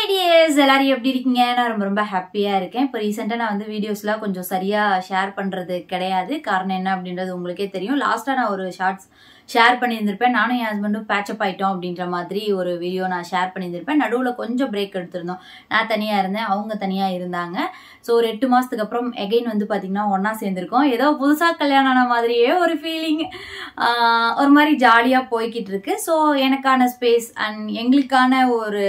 hi tears எல்லாரும் எப்படி இருக்கீங்க நான் ரொம்ப ரொம்ப ஹாப்பியாக இருக்கேன் இப்போ ரீசெண்டாக நான் வந்து வீடியோஸ்லாம் கொஞ்சம் சரியாக ஷேர் பண்ணுறது கிடையாது காரணம் என்ன அப்படின்றது உங்களுக்கே தெரியும் லாஸ்ட்டாக நான் ஒரு ஷார்ட்ஸ் ஷேர் பண்ணியிருந்திருப்பேன் நானும் என் ஹஸ்பண்டும் பேச்சப் ஆயிட்டோம் அப்படின்ற மாதிரி ஒரு வீடியோ நான் ஷேர் பண்ணியிருந்திருப்பேன் நடுவில் கொஞ்சம் பிரேக் எடுத்திருந்தோம் நான் தனியாக இருந்தேன் அவங்க தனியாக இருந்தாங்க ஸோ ஒரு எட்டு மாதத்துக்கு அப்புறம் எகைன் வந்து பார்த்திங்கன்னா ஒன்றா சேர்ந்துருக்கோம் ஏதோ புதுசாக கல்யாணம் ஆன மாதிரியே ஒரு ஃபீலிங் ஒரு மாதிரி ஜாலியாக போய்கிட்டு இருக்கு ஸோ எனக்கான ஸ்பேஸ் அண்ட் எங்களுக்கான ஒரு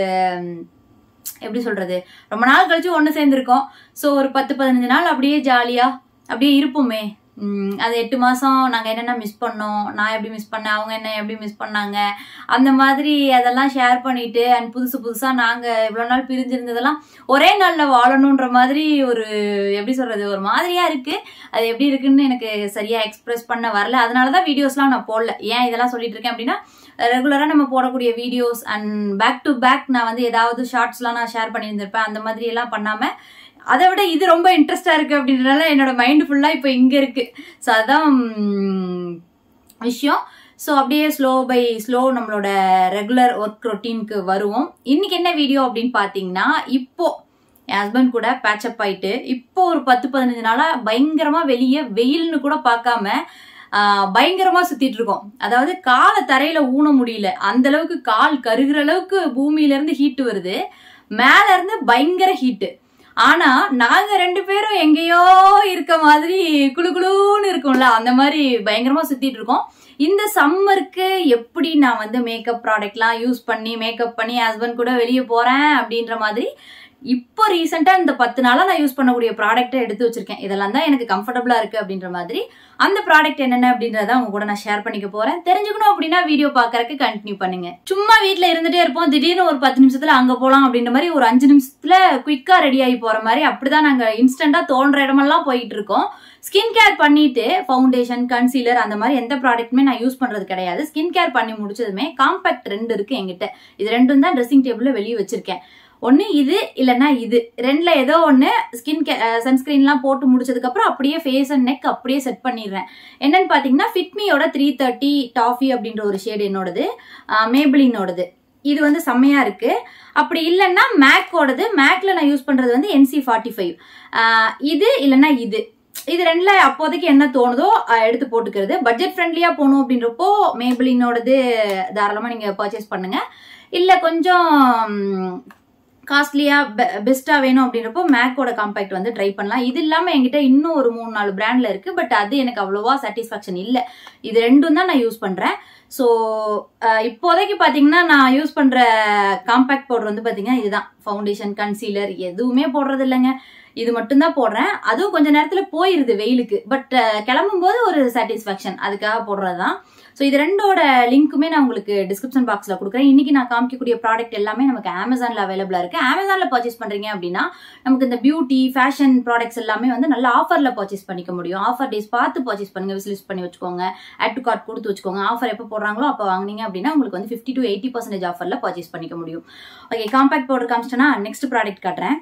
எப்படி சொல்றது ரொம்ப நாள் கழிச்சு ஒன்று சேர்ந்துருக்கோம் ஸோ ஒரு பத்து பதினஞ்சு நாள் அப்படியே ஜாலியாக அப்படியே இருப்போமே உம், அது எட்டு மாதம் நாங்கள் என்னென்ன மிஸ் பண்ணோம் நான் எப்படி மிஸ் பண்ணேன் அவங்க என்ன எப்படி மிஸ் பண்ணாங்க அந்த மாதிரி அதெல்லாம் ஷேர் பண்ணிட்டு அண்ட் புதுசு புதுசாக நாங்கள் இவ்வளோ நாள் பிரிஞ்சிருந்ததெல்லாம் ஒரே நாளில் வாழணுன்ற மாதிரி ஒரு எப்படி சொல்றது ஒரு மாதிரியா இருக்கு அது எப்படி இருக்குன்னு எனக்கு சரியா எக்ஸ்பிரஸ் பண்ண வரல அதனால தான் வீடியோஸ்லாம் நான் போடல ஏன் இதெல்லாம் சொல்லிட்டு இருக்கேன் அப்படின்னா ரெகுலராக நம்ம போடக்கூடிய videos and back to back நான் வந்து ஏதாவது ஷார்ட்ஸ்லாம் நான் ஷேர் பண்ணியிருந்திருப்பேன் அந்த மாதிரி எல்லாம் பண்ணாமல் அதை விட இது ரொம்ப இன்ட்ரெஸ்டாக இருக்குது அப்படின்றனால என்னோட மைண்ட் ஃபுல்லாக இப்போ இங்கே இருக்குது ஸோ அதான் உம், விஷயம் ஸோ அப்படியே ஸ்லோ பை ஸ்லோ நம்மளோட ரெகுலர் ஒர்க் ரொட்டீனுக்கு வருவோம் இன்னைக்கு என்ன வீடியோ அப்படின்னு பார்த்தீங்கன்னா இப்போ என் ஹஸ்பண்ட் கூட பேச்சப் ஆயிட்டு இப்போ ஒரு பத்து பதினஞ்சு நாளா பயங்கரமா வெளியே வெயில்னு கூட பார்க்காம ஆஹ், பயங்கரமா சுத்திட்டு இருக்கோம் அதாவது காலை தரையில ஊன முடியல அந்த அளவுக்கு கால் கருகிற அளவுக்கு பூமியில இருந்து ஹீட் வருது மேல இருந்து பயங்கர ஹீட்டு ஆனா நாங்க ரெண்டு பேரும் எங்கேயோ இருக்க மாதிரி குளு குளுன்னு இருக்கும்ல அந்த மாதிரி பயங்கரமா சுத்திட்டு இருக்கோம் இந்த சம்மருக்கு எப்படி நான் வந்து மேக்கப் ப்ராடக்ட்லாம் யூஸ் பண்ணி மேக்கப் பண்ணி ஹஸ்பண்ட் கூட வெளியே போறேன் அப்படின்ற மாதிரி இப்போ ரீசெண்டாக இந்த பத்து நாளாக நான் யூஸ் பண்ணக்கூடிய ப்ராடக்ட்டை எடுத்து வச்சிருக்கேன் இதெல்லாம் தான் எனக்கு கம்ஃபர்டபுளாக இருக்கு அப்படின்ற மாதிரி அந்த ப்ராடக்ட் என்னென்ன அப்படின்றத உங்க கூட நான் ஷேர் பண்ணிக்க போறேன் தெரிஞ்சுக்கணும் அப்படின்னா வீடியோ பார்க்கறதுக்கு கண்டினியூ பண்ணுங்க சும்மா வீட்டில் இருந்துட்டே இருப்போம் திடீர்னு ஒரு பத்து நிமிஷத்துல அங்க போலாம் அப்படின்ற மாதிரி ஒரு அஞ்சு நிமிஷத்துல குயிக்கா ரெடி ஆகி போற மாதிரி அப்படிதான் நாங்க இன்ஸ்டன்டா தோன்ற இடமெல்லாம் போயிட்டு இருக்கோம் ஸ்கின் கேர் பண்ணிட்டு ஃபவுண்டேஷன் கன்சீலர் அந்த மாதிரி எந்த ப்ராடக்ட்டுமே நான் யூஸ் பண்றது கிடையாது ஸ்கின் கேர் பண்ணி முடிச்சதுமே காம்பேக்ட் ரெண்டு இருக்கு என்கிட்ட இது ரெண்டும் தான் ட்ரெஸ்ஸிங் டேபிள்ல வெளியே வச்சிருக்கேன் ஒன்று இது இல்லைன்னா இது ரெண்டுல ஏதோ ஒன்று ஸ்கின் கே சன்ஸ்கிரீன்லாம் போட்டு முடிச்சதுக்கு அப்புறம் அப்படியே ஃபேஸ் அண்ட் நெக் அப்படியே செட் பண்ணிடுறேன் என்னன்னு பார்த்தீங்கன்னா ஃபிட்மியோட த்ரீ தேர்ட்டி டாஃபி அப்படின்ற ஒரு ஷேடு என்னோடது மேபிளினோடது இது வந்து செம்மையா இருக்கு அப்படி இல்லைன்னா மேக்கோடது மேக்ல நான் யூஸ் பண்றது வந்து என்சி ஃபார்ட்டி ஃபைவ் இது இல்லைன்னா இது இது ரெண்டுல அப்போதைக்கு என்ன தோணுதோ அஹ், எடுத்து போட்டுக்கிறது பட்ஜெட் ஃப்ரெண்ட்லியா போகணும் அப்படின்றப்போ மேபிளினோடது தாராளமா நீங்க பர்ச்சேஸ் பண்ணுங்க இல்ல கொஞ்சம் காஸ்ட்லியா பெஸ்டா வேணும் அப்படின்றப்போ மேக்கோட காம்பேக்ட் வந்து ட்ரை பண்ணலாம் இது இல்லாம என்கிட்ட இன்னும் ஒரு மூணு நாலு பிராண்ட்ல இருக்கு பட் அது எனக்கு அவ்வளோவா சாட்டிஸ்ஃபேக்ஷன் இல்ல இது ரெண்டும் தான் நான் யூஸ் பண்றேன் ஸோ இப்போதைக்கு பாத்தீங்கன்னா நான் யூஸ் பண்ற காம்பேக்ட் பவுடர் வந்து பாத்தீங்கன்னா இதுதான் ஃபவுண்டேஷன் கன்சீலர் எதுவுமே போடுறது இல்லைங்க இது மட்டும்தான் போடுறேன் அதுவும் கொஞ்ச நேரத்துல போயிருது வெயிலுக்கு பட் கிளம்பும் போது ஒரு சாட்டிஸ்ஃபேக்ஷன் அதுக்காக போடுறதுதான் ஸோ இது ரெண்டோட லிங்க்குமே நான் உங்களுக்கு டிஸ்கிரிப்ஷன் பாக்ஸ்ல கொடுக்குறேன் இன்னைக்கு நான் காமிக்கக்கூடிய ப்ராடக்ட் எல்லாமே நமக்கு அமேசான்ல அவைலபிளா இருக்கு அமேசான்ல பர்ச்சேஸ் பண்றீங்க அப்படின்னா நமக்கு இந்த பியூட்டி ஃபேஷன் ப்ராடக்ட்ஸ் எல்லாமே வந்து நல்ல ஆஃபர்ல பர்ச்சேஸ் பண்ணிக்க முடியும் ஆஃபர் டேஸ் பார்த்து பர்ச்சேஸ் பண்ணுங்க விசிலிஸ்ட் பண்ணி வச்சுக்கோங்க ஆட் டு கார்ட் கொடுத்து வச்சுக்கோங்க ஆஃபர் எப்போ போடுறாங்களோ அப்போ வாங்குனீங்க அப்படின்னா உங்களுக்கு வந்து ஃபிஃப்டி டு எயிட்டி பர்சன்டேஜ் ஆஃபர்ல பர்ச்சேஸ் பண்ணிக்க முடியும் ஓகே காம்பேக்ட் பவுடர் காமிச்சிட்டேன்னா நெக்ஸ்ட் ப்ராடக்ட் காட்டுறேன்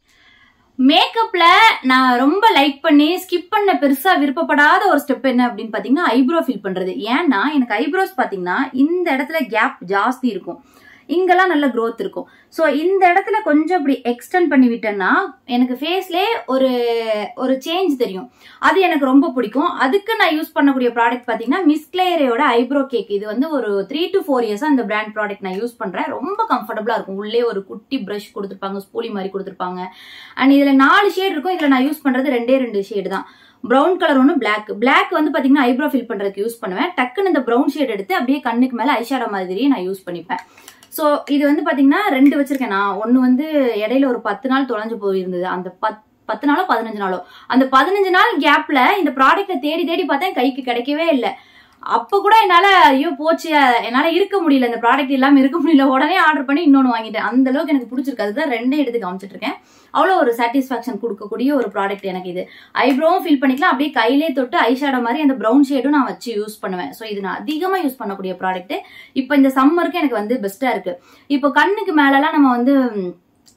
மேக்கப்ல நான் ரொம்ப லைக் பண்ணி ஸ்கிப் பண்ண பெருசா விருப்பப்படாத ஒரு ஸ்டெப் என்ன அப்படின்னு பாத்தீங்கன்னா ஐப்ரோ ஃபில் பண்றது ஏன்னா எனக்கு ஐப்ரோஸ் பாத்தீங்கன்னா இந்த இடத்துல கேப் ஜாஸ்தி இருக்கும் இங்கெல்லாம் நல்ல growth இருக்கும் ஸோ இந்த இடத்துல கொஞ்சம் இப்படி எக்ஸ்டெண்ட் பண்ணி விட்டேன்னா எனக்கு ஃபேஸ்லேயே ஒரு ஒரு சேஞ்ச் தெரியும் அது எனக்கு ரொம்ப பிடிக்கும் அதுக்கு நான் யூஸ் பண்ணக்கூடிய ப்ராடக்ட் பார்த்தீங்கன்னா மிஸ்க்லேயரோட ஐப்ரோ கேக் இது வந்து ஒரு த்ரீ டு ஃபோர் இயர்ஸாக இந்த பிராண்ட் ப்ராடக்ட் நான் யூஸ் பண்ணுறேன் ரொம்ப கம்ஃபர்டபுளாக இருக்கும் உள்ளே ஒரு குட்டி ப்ரஷ் கொடுத்துருப்பாங்க ஸ்பூலி மாதிரி கொடுத்துருப்பாங்க அண்ட் இதில் நாலு ஷேட் இருக்கும் இதில் நான் யூஸ் பண்ணுறது ரெண்டே ரெண்டு ஷேடு தான் ப்ரௌன் கலர் ஒன்று பிளாக் பிளாக் வந்து பார்த்தீங்கன்னா ஐப்ரோ ஃபில் பண்ணுறதுக்கு யூஸ் பண்ணுவேன் டக்குன்னு இந்த ப்ரௌன் ஷேட் எடுத்து அப்படியே கண்ணுக்கு மேலே ஐஷேடோ மாதிரியே நான் யூஸ் பண்ணிப்பேன் ஸோ இது வந்து பார்த்தீங்கன்னா ரெண்டு வச்சிருக்கேன் நான் ஒன்று வந்து இடையில ஒரு பத்து நாள் தொலைஞ்சு போயிருந்தது அந்த பத் பத்து நாளோ பதினஞ்சு நாளோ அந்த பதினஞ்சு நாள் கேப்ல இந்த ப்ராடக்ட்டை தேடி தேடி பார்த்தேன் கைக்கு கிடைக்கவே இல்லை அப்ப கூட என்னால ஐயோ போச்சு என்னால இருக்க முடியல இந்த ப்ராடக்ட் இல்லாம இருக்க முடியல உடனே ஆர்டர் பண்ணி இன்னொன்னு வாங்கிட்டேன் அந்த அளவுக்கு எனக்கு பிடிச்சிருக்கு அதுதான் ரெண்டே எடுத்து காமிச்சிட்டு இருக்கேன் அவ்வளோ ஒரு சாட்டிஸ்ஃபேக்ஷன் கொடுக்கக்கூடிய ஒரு ப்ராடக்ட் எனக்கு இது ஐப்ரோவும் ஃபில் பண்ணிக்கலாம் அப்படியே கையிலே தொட்டு ஐஷேடோ மாதிரி அந்த ப்ரௌன் ஷேடும் நான் வச்சு யூஸ் பண்ணுவேன் ஸோ இது நான் அதிகமாக யூஸ் பண்ணக்கூடிய ப்ராடக்ட் இப்போ இந்த சம்மருக்கு எனக்கு வந்து பெஸ்ட்டாக இருக்கு இப்போ கண்ணுக்கு மேலலாம் நம்ம வந்து ம்,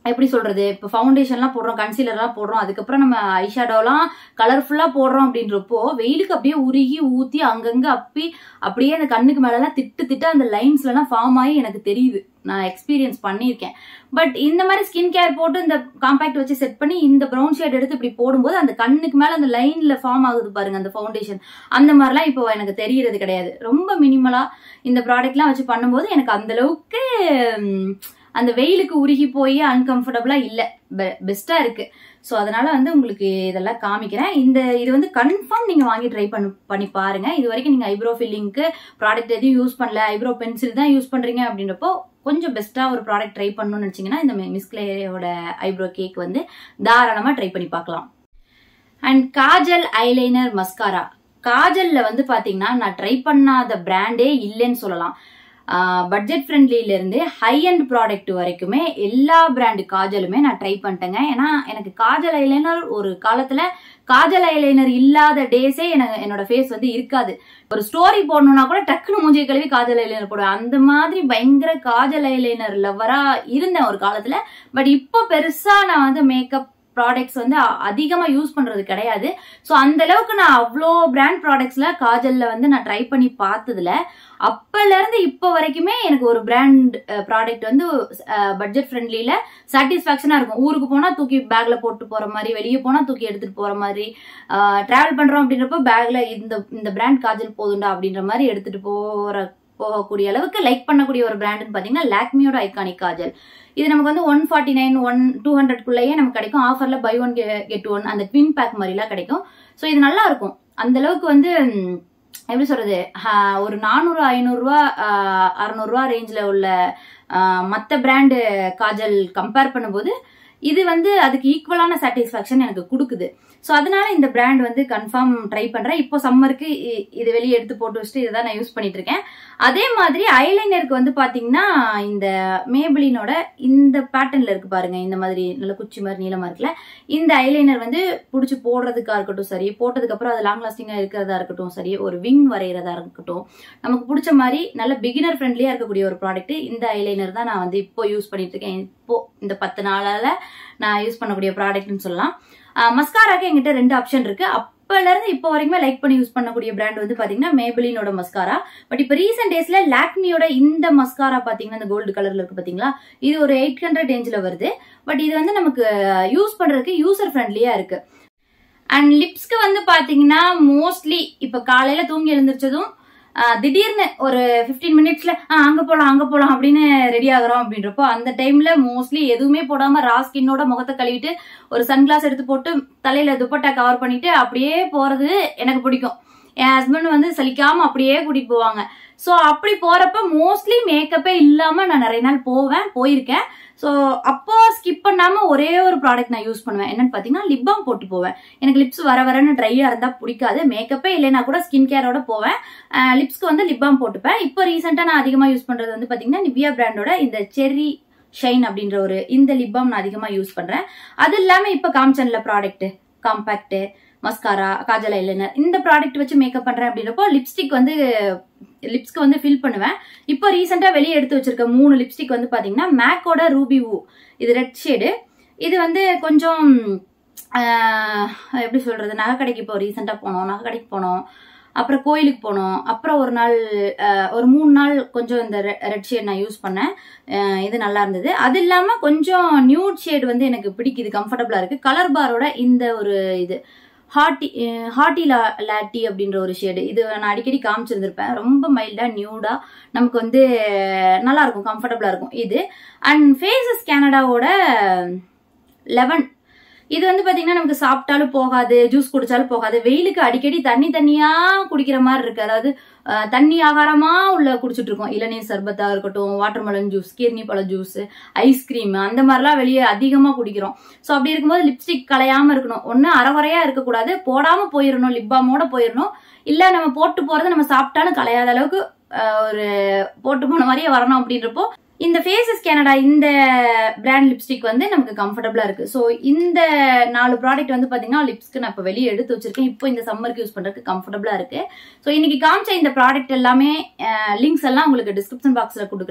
எப்படி சொல்றது இப்போ ஃபவுண்டேஷன்லாம் போடுறோம் கன்சீலர்லாம் போடுறோம் அதுக்கப்புறம் நம்ம ஐஷேடோலாம் கலர்ஃபுல்லா போடுறோம் அப்படின்றப்போ வெயிலுக்கு அப்படியே உருகி ஊத்தி அங்கங்க அப்பி அப்படியே அந்த கண்ணுக்கு மேலலாம் திட்டு திட்டு அந்த லைன்ஸ்லாம் ஃபார்ம் ஆகி எனக்கு தெரியுது நான் எக்ஸ்பீரியன்ஸ் பண்ணியிருக்கேன் பட் இந்த மாதிரி ஸ்கின் கேர் போட்டு இந்த காம்பாக்ட் வச்சு செட் பண்ணி இந்த ப்ரௌன் ஷேட் எடுத்து இப்படி போடும்போது அந்த கண்ணுக்கு மேல அந்த லைன்ல ஃபார்ம் ஆகுது பாருங்க அந்த ஃபவுண்டேஷன் அந்த மாதிரிலாம் இப்போ எனக்கு தெரியறது கிடையாது ரொம்ப மினிமலா இந்த ப்ராடக்ட்லாம் வச்சு பண்ணும்போது எனக்கு அந்த அளவுக்கு ம், அந்த வெயிலுக்கு உருகி போய் அன்கம்ஃபர்டபுளா இல்ல பெஸ்டா இருக்கு ஸோ அதனால வந்து உங்களுக்கு இதெல்லாம் காமிக்கிறேன் இந்த இது வந்து கன்ஃபார்ம் நீங்க வாங்கி ட்ரை பண்ணி பண்ணி பாருங்க இது வரைக்கும் நீங்க ஐப்ரோ ஃபில்லிங்க்கு ப்ராடக்ட் எதையும் யூஸ் பண்ணல ஐப்ரோ பென்சில் தான் யூஸ் பண்றீங்க அப்படின்றப்போ கொஞ்சம் பெஸ்டா ஒரு ப்ராடக்ட் ட்ரை பண்ணணும்னு நினைச்சீங்கன்னா இந்த மிஸ்கிளேயோட ஐப்ரோ கேக் வந்து தாராளமா ட்ரை பண்ணி பார்க்கலாம் அண்ட் காஜல் ஐலைனர் மஸ்காரா காஜல்ல வந்து பாத்தீங்கன்னா நான் ட்ரை பண்ணாத பிராண்டே இல்லைன்னு சொல்லலாம் பட்ஜெட் ஃப்ரெண்ட்லில இருந்து ஹை அண்ட் ப்ராடக்ட் வரைக்குமே எல்லா பிராண்டு காஜலுமே நான் ட்ரை பண்ணிட்டேங்க ஏன்னா எனக்கு காஜல் ஐலைனர் ஒரு காலத்துல காஜல் ஐலைனர் இல்லாத டேஸே எனக்கு என்னோட ஃபேஸ் வந்து இருக்காது ஒரு ஸ்டோரி போடணும்னா கூட டக்குனு மூஞ்சிய கழுவி காஜல் ஐலைனர் போடுவேன் அந்த மாதிரி பயங்கர காஜல் ஐலைனர் லவ்வரா இருந்தேன் ஒரு காலத்துல பட் இப்போ பெருசா நான் வந்து மேக்கப் ப்ராடக்ட்ஸ் வந்து அ- அதிகமா யூஸ் பண்றது கிடையாது ஸோ அந்த அளவுக்கு நான் அவ்வளோ பிராண்ட் ப்ராடக்ட்ஸ்ல காஜல்ல வந்து நான் ட்ரை பண்ணி பார்த்ததுல அப்பல இருந்து இப்போ வரைக்குமே எனக்கு ஒரு பிராண்ட் ப்ராடக்ட் வந்து பட்ஜெட் ஃப்ரெண்ட்லில சாட்டிஸ்ஃபேக்ஷனா இருக்கும் ஊருக்கு போனா தூக்கி பேக்ல போட்டு போற மாதிரி வெளியே போனா தூக்கி எடுத்துட்டு போற மாதிரி டிராவல் பண்றோம் அப்படின்றப்போ பேக்ல இந்த இந்த பிராண்ட் காஜல் போதுண்டா அப்படின்ற மாதிரி எடுத்துட்டு போற போகக்கூடிய அளவுக்கு லைக் பண்ணக்கூடிய ஒரு பிராண்டுன்னு பாத்தீங்கன்னா லாக்மியோட ஐகானிக் காஜல் இது நமக்கு வந்து one forty nine one two ஹண்ட்ரட்குள்ளேயே நமக்கு கிடைக்கும் ஆஃபர்ல பை ஒன் கெட் ஒன் அந்த ட்வின் பேக் மாதிரிலாம் கிடைக்கும் ஸோ இது நல்லா இருக்கும் அந்த அளவுக்கு வந்து ம், எப்படி சொல்றது ஆஹ், ஒரு நானூறு ஐநூறுரூவா அறநூறுவா ரேஞ்சில் உள்ள மற்ற பிராண்டு காஜல் கம்பேர் பண்ணும்போது இது வந்து அதுக்கு ஈக்குவலான சாட்டிஸ்ஃபேக்ஷன் எனக்கு கொடுக்குது ஸோ அதனால இந்த பிராண்ட் வந்து கன்ஃபார்ம் ட்ரை பண்றேன் இப்போ சம்மருக்கு இது வெளியே எடுத்து போட்டு வச்சுட்டு இதை தான் நான் யூஸ் பண்ணிட்டு இருக்கேன் அதே மாதிரி ஐலைனருக்கு வந்து பாத்தீங்கன்னா இந்த மேபிளினோட இந்த பேட்டர்ன்ல இருக்கு பாருங்க இந்த மாதிரி நல்ல குச்சி மாதிரி நீளமா இருக்குல்ல இந்த ஐலைனர் வந்து பிடிச்சி போடுறதுக்கா இருக்கட்டும் சரி போட்டதுக்கு அப்புறம் அது லாங் லாஸ்டிங்கா இருக்கிறதா இருக்கட்டும் சரி ஒரு விங் வரைகிறதா இருக்கட்டும் நமக்கு பிடிச்ச மாதிரி நல்ல பிகினர் ஃப்ரெண்ட்லியா இருக்கக்கூடிய ஒரு ப்ராடக்ட் இந்த ஐலைனர் தான் நான் வந்து இப்போ யூஸ் பண்ணிட்டு இருக்கேன் இப்போ இந்த பத்து நாளால நான் யூஸ் பண்ணக்கூடிய ப்ராடக்ட்னு சொல்லலாம் மஸ்காராக்கு என்கிட்ட ரெண்டு ஆப்ஷன் இருக்கு அப்பல இருந்து இப்போ வரைக்குமே லைக் பண்ணி யூஸ் பண்ணக்கூடிய பிராண்ட் வந்து பாத்தீங்கன்னா மேபிளினோட மஸ்காரா பட் இப்போ ரீசெண்ட் டேஸ்ல லாக்மியோட இந்த மஸ்காரா பாத்தீங்கன்னா இந்த கோல்டு கலர்ல இருக்கு பாத்தீங்களா இது ஒரு எயிட் ஹண்ட்ரட் ரேஞ்சில் வருது பட் இது வந்து நமக்கு யூஸ் பண்றதுக்கு யூசர் ஃப்ரெண்ட்லியா இருக்கு அண்ட் லிப்ஸ்க்கு வந்து பாத்தீங்கன்னா மோஸ்ட்லி இப்ப காலையில தூங்கி எழுந்திரிச்சதும் ஆஹ், திடீர்னு ஒரு 15 மினிட்ஸ்ல அங்க போலாம் அங்க போலாம் அப்படின்னு ரெடி ஆகுறோம் அப்படின்றப்போ அந்த டைம்ல மோஸ்ட்லி எதுவுமே போடாம ரா ஸ்கின்னோட முகத்தை கழுவிட்டு ஒரு சன்கிளாஸ் எடுத்து போட்டு தலையில துப்பட்டா கவர் பண்ணிட்டு அப்படியே போறது எனக்கு பிடிக்கும் என் ஹஸ்பண்ட் வந்து சலிக்காம அப்படியே கூட்டிட்டு போவாங்க ஸோ அப்படி போறப்ப மோஸ்ட்லி மேக்கப்பே இல்லாம நான் நிறைய நாள் போவேன் போயிருக்கேன் ஸோ அப்போ ஸ்கிப் பண்ணாம ஒரே ஒரு ப்ராடக்ட் நான் யூஸ் பண்ணுவேன் என்னன்னு பாத்தீங்கன்னா லிப் பாம் போட்டு போவேன் எனக்கு லிப்ஸ் வர வரன்னு ட்ரையா இருந்தா பிடிக்காது மேக்கப்பே இல்லைன்னா கூட ஸ்கின் கேரோட போவேன் லிப்ஸ்க்கு வந்து லிப் பாம் போட்டுப்பேன் இப்போ ரீசெண்டா நான் அதிகமா யூஸ் பண்றது வந்து பாத்தீங்கன்னா நிவியா பிராண்டோட இந்த செர்ரி ஷைன் அப்படின்ற ஒரு இந்த லிப் பாம் நான் அதிகமா யூஸ் பண்றேன் அது இல்லாம இப்ப காம்சன்ல product compact mascara kajal eyeliner இந்த ப்ராடக்ட் வச்சு மேக்கப் பண்றேன் அப்படின்றப்போ லிப்ஸ்டிக் வந்து லிப்ஸ்க்கு வந்து ஃபில் பண்ணுவேன் இப்போ ரீசெண்டா வெளியே எடுத்து வச்சிருக்க மூணு லிப்ஸ்டிக் வந்து பாத்தீங்கன்னா மேக்கோட ரூபி ஊ இது ரெட் ஷேடு இது வந்து கொஞ்சம் ஆஹ், எப்படி சொல்றது நகை கடைக்கு இப்போ ரீசெண்டா போனோம் நகை கடைக்கு போனோம் அப்புறம் கோயிலுக்கு போனோம் அப்புறம் ஒரு நாள் ஆஹ், ஒரு மூணு நாள் கொஞ்சம் இந்த ரெட் ஷேட் நான் யூஸ் பண்ணேன் ஆஹ், இது நல்லா இருந்தது அது இல்லாம கொஞ்சம் நியூட் ஷேட் வந்து எனக்கு பிடிக்குது கம்ஃபர்டபுளா இருக்கு கலர் பாரோட இந்த ஒரு இது ஹாட்டி ஹாட்டி லா லாட்டி அப்படின்ற ஒரு ஷேடு இது நான் அடிக்கடி காமிச்சிருந்திருப்பேன் ரொம்ப மைல்டா நியூடா நமக்கு வந்து நல்லா இருக்கும் கம்ஃபர்டபுளா இருக்கும் இது அண்ட் ஃபேஸஸ் கனடாவோட லெவன் இது வந்து பாத்தீங்கன்னா நமக்கு சாப்பிட்டாலும் போகாது ஜூஸ் குடிச்சாலும் போகாது வெயிலுக்கு அடிக்கடி தண்ணி தண்ணியா குடிக்கிற மாதிரி இருக்கு அதாவது அஹ், தண்ணி ஆகாரமா உள்ள குடிச்சிட்டு இருக்கோம் இளநீர் சர்பத்தா இருக்கட்டும் வாட்டர்மெலன் ஜூஸ் கீர்னி பழ ஜூஸ் ஐஸ்கிரீம் அந்த மாதிரிலாம் வெளியே அதிகமா குடிக்கிறோம் ஸோ அப்படி இருக்கும்போது லிப்ஸ்டிக் கலையாம இருக்கணும் ஒன்று அறகுறையா இருக்கக்கூடாது போடாம போயிடணும் லிப்பாமோட போயிடணும் இல்ல நம்ம போட்டு போறது நம்ம சாப்பிட்டாலும் கலையாத அளவுக்கு அஹ், ஒரு போட்டு போன மாதிரியே வரணும் அப்படின்றப்போ இந்த ஃபேஸஸ் கனடா இந்த பிராண்ட் லிப்ஸ்டிக் வந்து நமக்கு கம்ஃபர்டபுளா இருக்கு ஸோ இந்த நாலு ப்ராடக்ட் வந்து பாத்தீங்கன்னா லிப்ஸ்க்கு நான் இப்போ வெளியே எடுத்து வச்சிருக்கேன் இப்போ இந்த சம்மருக்கு யூஸ் பண்றதுக்கு கம்ஃபர்டபுளா இருக்கு ஸோ இன்னைக்கு காமிச்ச இந்த ப்ராடக்ட் எல்லாமே லிங்க்ஸ் எல்லாம் உங்களுக்கு டிஸ்கிரிப்ஷன் பாக்ஸ்ல கொடுக்குறேன்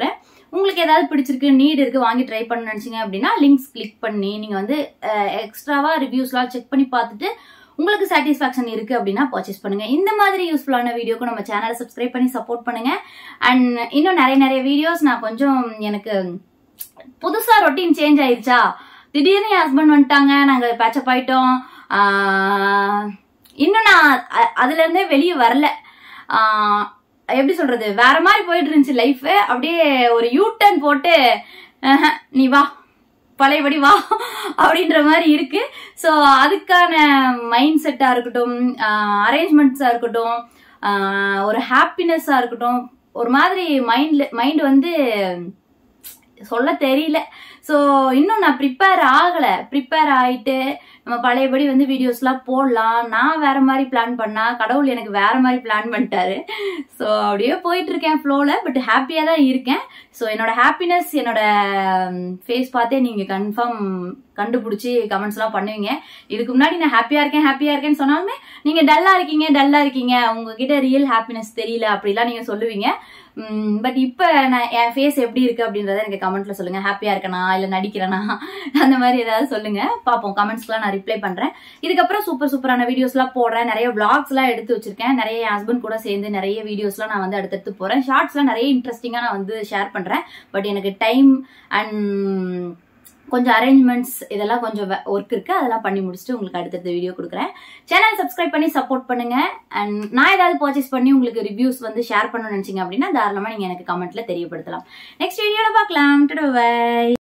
உங்களுக்கு ஏதாவது பிடிச்சிருக்கு நீட் இருக்கு வாங்கி ட்ரை பண்ண நினைச்சீங்க அப்படின்னா லிங்க்ஸ் கிளிக் பண்ணி நீங்க வந்து எக்ஸ்ட்ராவா ரிவ்யூஸ்லாம் செக் பண்ணி பார்த்துட்டு உங்களுக்கு சாட்டிஸ்ஃபேக்ஷன் இருக்கு அப்படின்னா பர்ச்சேஸ் பண்ணுங்க இந்த மாதிரி யூஸ்ஃபுல்லான வீடியோக்கு நம்ம சேனலை சப்ஸ்கிரைப் பண்ணி சப்போர்ட் பண்ணுங்க அண்ட் இன்னும் நிறைய நிறைய வீடியோஸ் நான் கொஞ்சம் எனக்கு புதுசா ரொட்டீன் சேஞ்ச் ஆயிருச்சா திடீர்னு என் ஹஸ்பண்ட் வந்துட்டாங்க நாங்க பேச்சப் ஆயிட்டோம் ஆஹ் இன்னும் நான் அ- அதுல இருந்தே வெளியே வரல ஆஹ் எப்படி சொல்றது வேற மாதிரி போயிட்டு இருந்துச்சு லைஃப் அப்படியே ஒரு யூ டர்ன் போட்டு "ஆஹா, நீ வா பழையபடி வா அப்படின்ற மாதிரி இருக்கு ஸோ அதுக்கான மைண்ட் செட்டா இருக்கட்டும் அரேஞ்ச்மெண்ட்ஸா இருக்கட்டும் ஆஹ் ஒரு ஹாப்பினஸ்ஸா இருக்கட்டும் ஒரு மாதிரி மைண்ட்ல மைண்ட் வந்து சொல்ல தெரியல ஸோ இன்னும் நான் ப்ரிப்பேர் ஆகலை ப்ரிப்பேர் ஆயிட்டு நம்ம பழையபடி வந்து வீடியோஸ்லாம் போடலாம் நான் வேற மாதிரி பிளான் பண்ணா கடவுள் எனக்கு வேற மாதிரி பிளான் பண்ணிட்டாரு ஸோ அப்படியே போயிட்டு இருக்கேன் ஃப்ளோவில் பட் ஹாப்பியாக தான் இருக்கேன் ஸோ என்னோட ஹாப்பினஸ் என்னோட ஃபேஸ் பார்த்தே நீங்கள் கன்ஃபார்ம் கண்டுபிடிச்சி கமெண்ட்ஸ்லாம் பண்ணுவீங்க இதுக்கு முன்னாடி நான் ஹாப்பியாக இருக்கேன் ஹாப்பியாக இருக்கேன்னு சொன்னாலுமே நீங்கள் டல்லாக இருக்கீங்க டல்லாக இருக்கீங்க உங்ககிட்ட ரியல் ஹாப்பினஸ் தெரியல அப்படிலாம் நீங்கள் சொல்லுவீங்க பட் இப்போ நான் என் ஃபேஸ் எப்படி இருக்கு அப்படின்றத எனக்கு கமெண்ட்ல சொல்லுங்க ஹாப்பியா இருக்கனா இல்ல நடிக்கிறேனா அந்த மாதிரி ஏதாவது சொல்லுங்க பார்ப்போம் கமெண்ட்ஸ்லாம் நான் ரிப்ளை பண்றேன் இதுக்கப்புறம் சூப்பர் சூப்பரான வீடியோஸ்லாம் போடுறேன் நிறைய vlogs எல்லாம் எடுத்து வச்சிருக்கேன் நிறைய என் ஹஸ்பண்ட் கூட சேர்ந்து நிறைய வீடியோஸ்லாம் நான் வந்து அடுத்தடுத்து போறேன் ஷார்ட்ஸ்லாம் நிறைய இன்ட்ரெஸ்டிங்கா நான் வந்து ஷேர் பண்றேன் பட் எனக்கு டைம் அண்ட் கொஞ்சம் அரேஞ்ச்மெண்ட்ஸ் இதெல்லாம் கொஞ்சம் ஒர்க் இருக்கு அதெல்லாம் பண்ணி முடிச்சுட்டு உங்களுக்கு அடுத்தடுத்த வீடியோ கொடுக்குறேன் சேனல் சப்ஸ்கிரைப் பண்ணி சப்போர்ட் பண்ணுங்க அண்ட் நான் ஏதாவது பர்ச்சேஸ் பண்ணி உங்களுக்கு ரிவ்யூஸ் வந்து ஷேர் பண்ணணும்னு நினைச்சீங்க அப்படின்னா தாராளமா நீங்க எனக்கு கமெண்ட்ல தெரியப்படுத்தலாம் நெக்ஸ்ட் வீடியோல பார்க்கலாம் பை